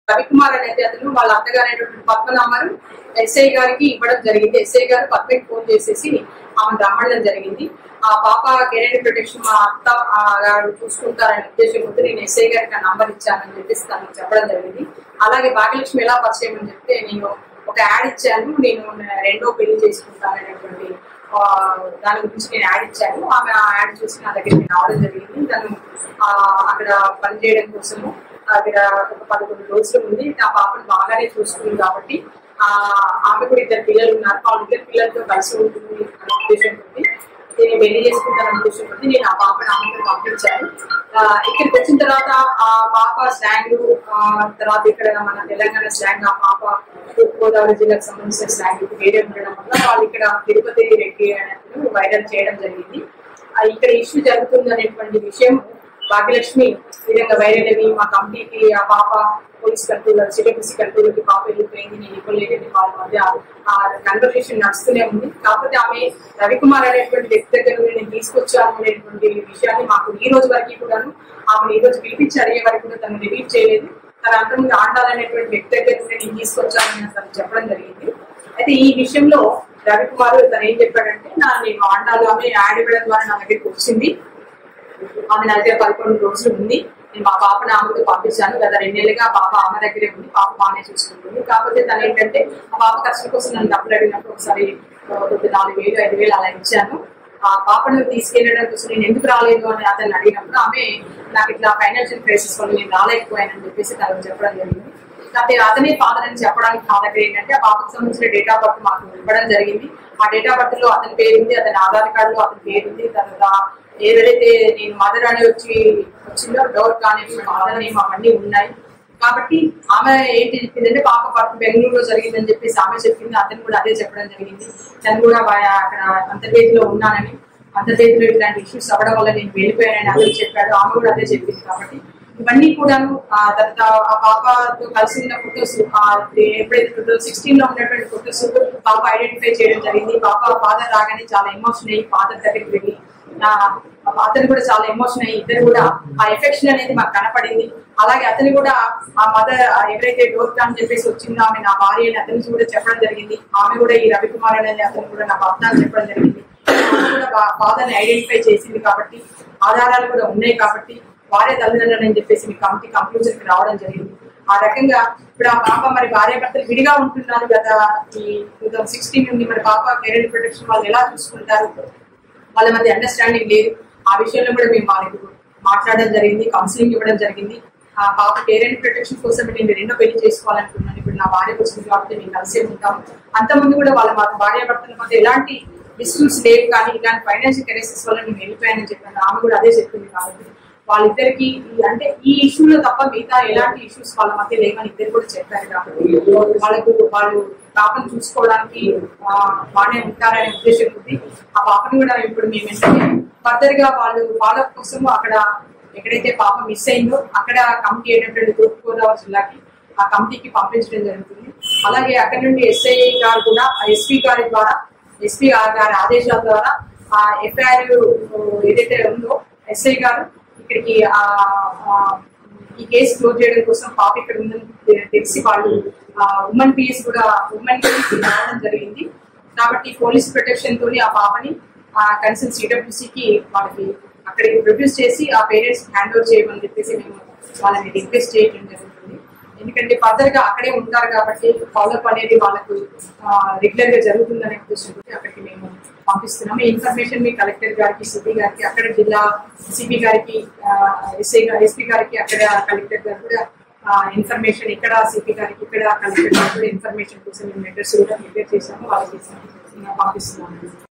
రవికుమార్ అనేది అతను వాళ్ళ అత్తగారైనటువంటి పద్మనామను ఎస్ఐ గారికి ఇవ్వడం జరిగింది ఎస్ఐ గారు పద్మకి ఫోన్ చేసేసి ఆమె రమ్మడం జరిగింది ఆ పాప కెరీర్ ప్రొటెక్షన్ మా అత్త ఆ, గారు చూసుకుంటారనే ఉద్దేశం ఉంటే నేను ఎస్ఐ గారికి ఆ నంబర్ ఇచ్చానని చెప్పేసి తనకు చెప్పడం జరిగింది అలాగే భాగ్యలక్ష్మి ఎలా పరిచయం అని చెప్తే నేను ఒక యాడ్ ఇచ్చాను నేను రెండో పెళ్లి చేసుకుంటాననేటువంటి ఆ, దాని గురించి నేను యాడ్ ఇచ్చాను ఆమె ఆ యాడ్ చూసి నా దగ్గరికి రావడం జరిగింది తను ఆ, అక్కడ పనిచేయడం కోసము అక్కడ ఒక పదకొండు రోజులు ఉంది నా పాపను బాగానే చూసుకుంది కాబట్టి ఆ ఆమె కూడా ఇద్దరు పిల్లలు ఉన్నారు ఆ ఇద్దరు పిల్లలతో కలిసి ఉంటుంది అనే ఉద్దేశం ఉంది నేను పెళ్లి చేసుకుంటాను ఉద్దేశం ఉంది నేను ఆ పాపను ఆమెతో పంపించాను ఆ, ఇక్కడికి వచ్చిన తర్వాత ఆ పాప స్లాంగ్ తర్వాత ఇక్కడ మన తెలంగాణ స్లాంగ్ ఆ పాప తూర్పు గోదావరి జిల్లాకు సంబంధించిన స్లాంగ్ వేరే ఉండడం వల్ల వాళ్ళు ఇక్కడ తిరుపతి రెడ్డి అనేది వైరల్ చేయడం జరిగింది ఆ, ఇక్కడ ఇష్యూ జరుగుతుంది అనేటువంటి విషయం భాగ్యలక్ష్మి ఈ విధంగా వైరల్ అయ్యి మా కంపెనీకి ఆ పాప పోలీస్ కంట్రోల్ సిడబ్ల్యూసీ కంట్రోల్కి పాప వెళ్ళిపోయింది నేను ఇవ్వలేదని వాళ్ళ మధ్య ఆ కన్వర్సేషన్ నడుస్తూనే ఉంది కాకపోతే ఆమె రవికుమార్ అనేటువంటి వ్యక్తి దగ్గర నుండి నేను తీసుకొచ్చాను అనేటువంటి విషయాన్ని మాకు ఈ రోజు వరకు కూడాను ఆమెను ఈ రోజు పిలిపించి అడిగే వరకు కూడా తను రివీల్ చేయలేదు తన అంతకుముందు ఆండాలనేటువంటి వ్యక్తి దగ్గర నుండి నేను తీసుకొచ్చానని తను చెప్పడం జరిగింది అయితే ఈ విషయంలో రవికుమార్ తను ఏం చెప్పాడంటే నా నేను ఆండాలు ఆమె యాడ్ ఇవ్వడం ద్వారా నా దగ్గరికి వచ్చింది ఆమె నా దగ్గర పదకొండు రోజులు ఉంది నేను మా పాపను ఆమెతో పంపించాను గత రెండేళ్ళుగా ఆ పాప ఆమె దగ్గరే ఉంది పాప బాగానే చూసుకుంటుంది కాకపోతే తను ఏంటంటే ఆ పాప కష్టం కోసం నన్ను డబ్బులు అడిగినప్పుడు ఒకసారి ఆ, ఒక నాలుగు వేలు ఐదు వేలు అలా ఇచ్చాను ఆ పాపను తీసుకెళ్ళడం కోసం నేను ఎందుకు రాలేదు అని అతన్ని అడిగినప్పుడు ఆమె నాకు ఇట్లా ఫైనాన్షియల్ క్రైసిస్ వల్ల నేను రాలేకపోయానని చెప్పేసి తనకు చెప్పడం జరిగింది కాకపోతే అతనే ఫాదర్ అని చెప్పడానికి నా దగ్గర ఏంటంటే ఆ పాపకు సంబంధించిన డేట్ ఆఫ్ బర్త్ మాకు ఇవ్వడం జరిగింది ఆ డేట్ ఆఫ్ బర్త్ లో అతని పేరు ఉంది అతని ఆధార్ కార్డు లో అతని పేరు ఉంది తర్వాత ఏదైతే నేను మదర్ అని వచ్చి వచ్చిందో డోర్ కానీ ఫాదర్ నేమ్ అవన్నీ ఉన్నాయి కాబట్టి ఆమె ఏంటి చెప్పిందంటే పాప బర్త్ బెంగళూరులో జరిగిందని చెప్పేసి ఆమె చెప్పింది అతను కూడా అదే చెప్పడం జరిగింది తను కూడా వా- అక్కడ అంతర్వేదిలో ఉన్నానని అంతర్వేదిలో ఇట్లాంటి ఇష్యూస్ అవ్వడం వల్ల నేను వెళ్ళిపోయానని అతను చెప్పాడు ఆమె కూడా అదే చెప్పింది కాబట్టి ఇవన్నీ కూడాను ఆ తర్వాత ఆ పాపతో కలిసి ఉన్న ఫొటోస్ ఎప్పుడైతే టూ థౌసండ్ సిక్స్టీన్ లో ఉన్నటువంటి ఫొటోస్ పాప ఐడెంటిఫై చేయడం జరిగింది పాప ఫాదర్ రాగానే చాలా ఎమోషన్ అయ్యి ఫాదర్ దగ్గరికి వెళ్ళి ఆ, అతను కూడా చాలా ఎమోషన్ అయ్యి ఇద్దరు కూడా ఆ ఎఫెక్షన్ అనేది మాకు కనపడింది అలాగే అతను కూడా ఆ మదర్ ఎవరైతే డోర్కా అని చెప్పేసి వచ్చిందో ఆమె నా భార్య అని అతనికి కూడా చెప్పడం జరిగింది ఆమె కూడా ఈ రవికుమార్ అనేది అతను కూడా నా భర్త అని చెప్పడం జరిగింది ఆమె కూడా ఫాదర్ ని ఐడెంటిఫై చేసింది కాబట్టి ఆధారాలు కూడా ఉన్నాయి కాబట్టి వారే తల్లిదండ్రులు అని చెప్పేసి మీ కమిటీ కంక్లూజన్ కి రావడం జరిగింది ఆ రకంగా ఇప్పుడు ఆ పాప మరి భార్య భర్తలు విడిగా ఉంటున్నారు గత ఈ టూ థౌసండ్ సిక్స్టీన్ నుండి మరి పాప కెరీర్ ప్రొటెక్షన్ వాళ్ళు ఎలా చూసుకుంటారు వాళ్ళ మధ్య అండర్స్టాండింగ్ లేదు ఆ విషయంలో కూడా మేము వాళ్ళకి మాట్లాడడం జరిగింది కౌన్సిలింగ్ ఇవ్వడం జరిగింది ఆ పాప పేరెంట్ ప్రొటెక్షన్ కోసం నేను రెండో పెళ్లి చేసుకోవాలనుకున్నాను ఇప్పుడు నా భార్య కోసం కాబట్టి మేము కలిసే ఉంటాం అంతకుముందు కూడా వాళ్ళ మా భార్య భర్తల మధ్య ఎలాంటి డిస్ప్యూట్స్ లేవు కానీ ఇలాంటి ఫైనాన్షియల్ క్రైసిస్ వల్ల నేను వెళ్ళిపోయానని చెప్పాను ఆమె కూడా అదే చెప్పింది కాబట్టి వాళ్ళిద్దరికి ఈ- అంటే ఈ ఇష్యూలో తప్ప మిగతా ఎలాంటి ఇష్యూస్ వాళ్ళ మధ్య లేవని ఇద్దరు కూడా చెప్పారు కాబట్టి వాళ్ళకు వాళ్ళు పాపను చూసుకోవడానికి ఆ, బాగానే ఉంటారనే ఉద్దేశం ఉంది ఆ పాపను కూడా ఇప్పుడు మేము ఏంటంటే ఫర్దర్ గా వాళ్ళు వాళ్ళ కోసం అక్కడ ఎక్కడైతే పాప మిస్ అయిందో అక్కడ కమిటీ అయినటువంటి తూర్పు గోదావరి జిల్లాకి ఆ కమిటీకి పంపించడం జరుగుతుంది అలాగే అక్కడ నుండి ఎస్ఐ గారు కూడా ఎస్పీ గారి ద్వారా ఎస్పీ గారి ఆదేశాల ద్వారా ఆ ఎఫ్ఐఆర్ ఏదైతే ఉందో ఎస్ఐ గారు ఇక్కడికి ఆ ఆ, ఈ కేసు క్లోజ్ చేయడం కోసం పాప ఇక్కడ ఉందని తె- తెలిసి వాళ్ళు ఉమెన్ పిఎస్ కూడా ఉమెన్ పిఎస్ రావడం జరిగింది కాబట్టి పోలీస్ ప్రొటెక్షన్ తోని ఆ పాపని కన్సర్న్ సిడబ్ల్యూసీకి వాళ్ళకి అక్కడికి ప్రొడ్యూస్ చేసి ఆ పేరెంట్స్ హ్యాండ్ ఓవర్ చేయమని చెప్పేసి మేము వాళ్ళని రిక్వెస్ట్ చేయడం జరుగుతుంది ఎందుకంటే ఫర్దర్ గా అక్కడే ఉంటారు కాబట్టి ఫాలోఅప్ అనేది వాళ్ళకు రెగ్యులర్ గా జరుగుతుందనే ఉద్దేశంతో అక్కడికి మేము పంపిస్తున్నాము ఈ ఇన్ఫర్మేషన్ మీ కలెక్టర్ గారికి సిపి గారికి అక్కడ జిల్లా సిపి గారికి ఎస్ఐ ఎస్పీ గారికి అక్కడ కలెక్టర్ గారు కూడా ఇన్ఫర్మేషన్ ఇక్కడ సిపి గారికి ఇక్కడ కలెక్టర్ గారికి కూడా ఇన్ఫర్మేషన్ కోసం మేము లెటర్స్ కూడా ప్రిపేర్ చేసాము వాళ్ళకి పంపిస్తున్నాము